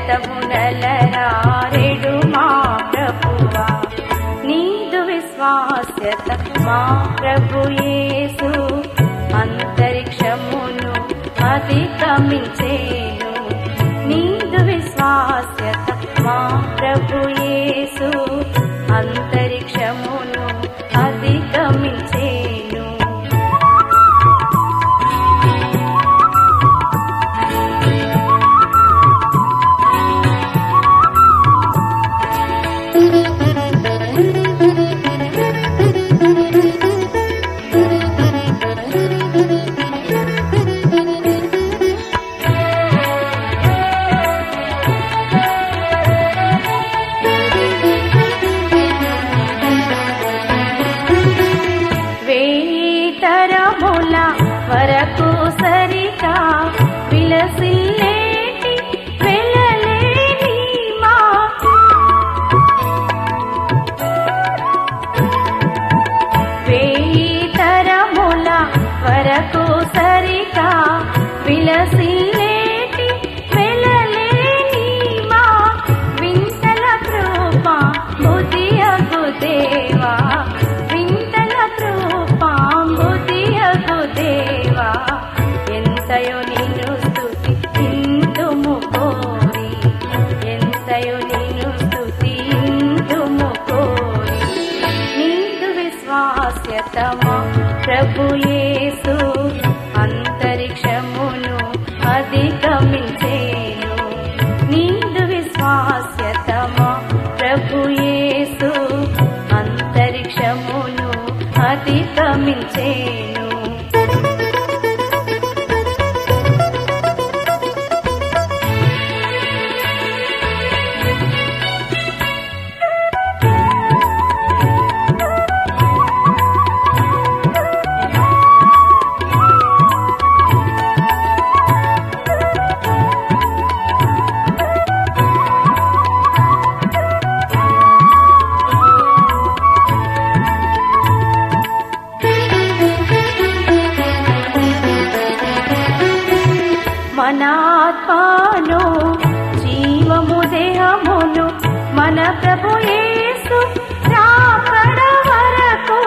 బ్రతమునలరారెడు మా ప్రభువా నీదు విశ్వాస్యత మా ప్రభు యేసు అంతరిక్షమును అధిగమించేను నీదు విశ్వాస్యత మా ప్రభు యేసు అంతరిక్షమును అధిగమించేను వేతరముల వరకు సరిగా విలసిల్లేటి వెలలేని మా వేతరముల వరకు సరిగా విలసిల్లేటి వెలలేని మా వింతల కృప బుద్ధియగు దేవా వింతల కృప బుద్ధియగు దేవా ఎంతయో నిన్ను స్తుతి ఇంతుము కోరి ఎంతయో నిన్ను స్తుతి ఇంతుము కోరి నీదు విశ్వాస్యతమా ప్రభు యేసు అంతరిక్షమును అధిగమించేను నీదు విశ్వాస్యతమా ప్రభు యేసు అంతరిక్షమును అధిగమించేను మన ఆత్మను జీవము దేహమును మన ప్రభు యేసు రాకడ వరకు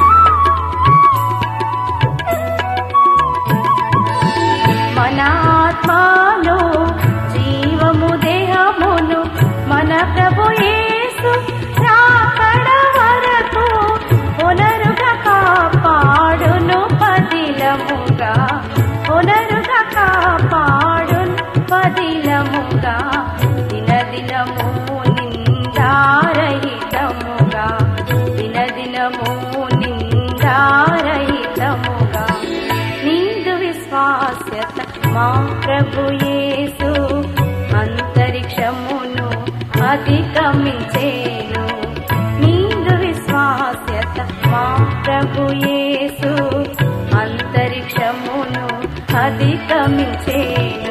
మన ఆత్మను జీవము దేహమును మన ప్రభు యేసు రాకడ వరకు పునరుగా కాపాడును పదిలముగా పునరుగా కాపాడును పదిలముగా దినదినము నిందారహితముగా దినదినము నిందారహితముగా నీదు విశ్వాస్యత మా ప్రభు యేసు అంతరిక్షమును అధిగమించేను నీదు విశ్వాస్యత మా ప్రభు యేసు అంతరిక్షమును అధిగమించేను